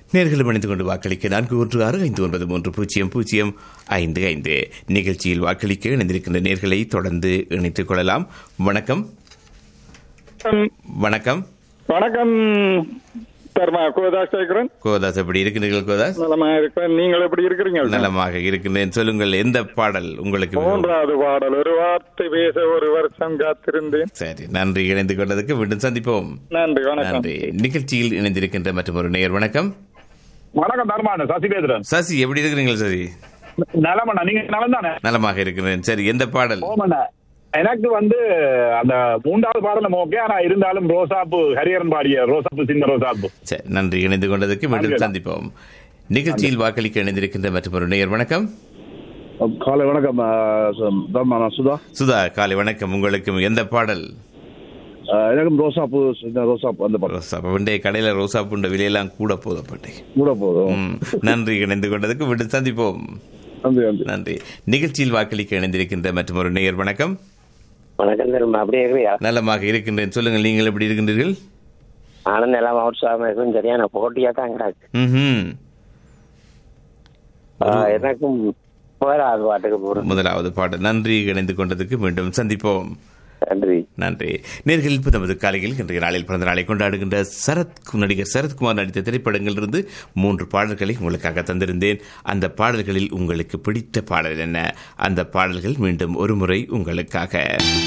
நேர்களும் இணைந்து கொண்டு வாக்களிக்க நான்கு ஒன்று ஆறு ஐந்து ஒன்பது மூன்று பூஜ்ஜியம் பூஜ்ஜியம் ஐந்து ஐந்து நிகழ்ச்சியில் வாக்களிக்க இணைந்திருக்கின்ற நேர்களை தொடர்ந்து இணைத்துக் கொள்ளலாம் வணக்கம் வணக்கம் வணக்கம் தர்மா கோதாஸ் கேட்கிறேன் கோதாஸ் எப்படி இருக்கிறீர்கள் கோதாஸ் நலமா இருக்கிறேன் நீங்கள் எப்படி இருக்கிறீங்க நலமாக இருக்கின்றேன் சொல்லுங்கள் எந்த பாடல் உங்களுக்கு மிகவும் மூன்றாவது பாடல் ஒரு வார்த்தை பேச ஒரு வருஷம் காத்திருந்தேன் சரி நன்றி இணைந்து கொண்டதுக்கு மீண்டும் சந்திப்போம் நன்றி வணக்கம் நன்றி நிகழ்ச்சியில் இணைந்திருக்கின்ற மற்றும் ஒரு நேயர் வணக்கம் வணக்கம் தர்மான சசி பேசுறேன் சசி எப்படி இருக்கிறீர்கள் சசி நலமண்ணா நீங்க நலம் தானே நலமாக இருக்கிறேன் சரி எந்த பாடல் ஓமண்ணா எனக்கு வந்து அந்த மூன்றாவது பாடலும் ஓகே ஆனா இருந்தாலும் ரோசாப்பு ஹரிஹரன் பாடிய ரோசாப்பு சின்ன ரோசாப்பு சரி நன்றி இணைந்து கொண்டதுக்கு மீண்டும் நன்றி. சந்திப்போம் நிகழ்ச்சியில் வாக்களிக்க இணைந்திருக்கின்ற மற்றும் ஒரு நேயர் வணக்கம் காலை வணக்கம் தர்மா நான் சுதா சுதா காலை வணக்கம் உங்களுக்கும் எந்த பாடல் அஹ், எனக்கும் ரோசாப்பூ சின்ன ரோசாப்பூ அந்த படம் ரோசா பண்டைய கடையில ரோசா புண்ட விலையெல்லாம் கூட போதப்பட்டை கூட போதும் ம், நன்றி இணைந்து கொண்டதுக்கு மீண்டும் சந்திப்போம் நன்றி நன்றி நன்றி நிகழ்ச்சியில் வாக்களிக்க இணைந்திருக்கின்ற மற்றும் ஒரு நேயர் வணக்கம் வணக்கம் திரும்ப அப்படியே இருக்கிறியா நலமாக இருக்கின்றேன் சொல்லுங்கள் நீங்கள் எப்படி இருக்கின்றீர்கள் ஆனந்த் எல்லாம் உற்சாகமா இருக்கும் சரியான போட்டியா தான் கிடக்கு ம்ஹும். ஆஹ் எனக்கும் போராது பாட்டுக்கு போறோம் முதலாவது பாடல் நன்றி இணைந்து கொண்டதுக்கு மீண்டும் சந்திப்போம் நன்றி நன்றி நேர்கள் இப்போ நமது காலையில் இன்றைய நாளில் பிறந்த நாளை கொண்டாடுகின்ற சரத் நடிகர் சரத்குமார் நடித்த திரைப்படங்களிலிருந்து மூன்று பாடல்களை உங்களுக்காக தந்திருந்தேன் அந்த பாடல்களில் உங்களுக்கு பிடித்த பாடல் என்ன அந்த பாடல்கள் மீண்டும் ஒரு முறை உங்களுக்காக